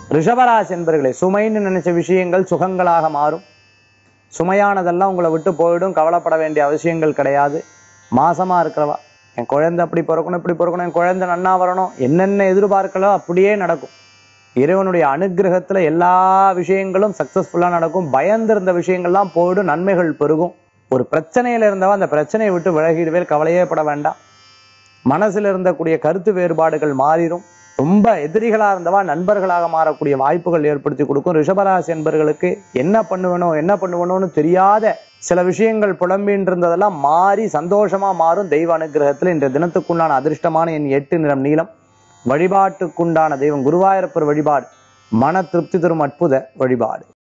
ரிஷபராசி என்பர்களே சுமைன்னு நினைச்ச விஷயங்கள் சுகங்களாக மாறும் சுமையானதெல்லாம் உங்களை விட்டு போயிடும் கவலைப்பட வேண்டிய அவசியங்கள் கிடையாது மாசமா இருக்கிறவா என் குழந்தை அப்படி பிறக்கணும் இப்படி பிறக்கணும் என் குழந்தை நன்னா வரணும் என்னென்ன எதிர்பார்க்கலோ அப்படியே நடக்கும் இறைவனுடைய அனுகிரகத்துல எல்லா விஷயங்களும் சக்சஸ்ஃபுல்லா நடக்கும் பயந்திருந்த விஷயங்கள்லாம் போயிடும் நன்மைகள் பெருகும் ஒரு பிரச்சனையில இருந்தவா அந்த பிரச்சனையை விட்டு விலகிடுவே கவலையே பட வேண்டாம் மனசுல இருந்தக்கூடிய கருத்து வேறுபாடுகள் மாறிடும் ரொம்ப எதிரிகளா இருந்தவா நண்பர்களாக மாறக்கூடிய வாய்ப்புகள் ஏற்படுத்தி கொடுக்கும் ரிஷபராசி என்பர்களுக்கு என்ன பண்ணுவனோ என்ன பண்ணுவனோன்னு தெரியாத சில விஷயங்கள் புலம்பின்னு இருந்ததெல்லாம் மாறி சந்தோஷமா மாறும் தெய்வ அனுகிரகத்துல இன்றைய தினத்துக்குண்டான அதிர்ஷ்டமான என் எட்டு நிறம் நீளம் வழிபாட்டுக்குண்டான தெய்வம் குருவாயூரப்பர் வழிபாடு மன திருப்தி தரும் அற்புத வழிபாடு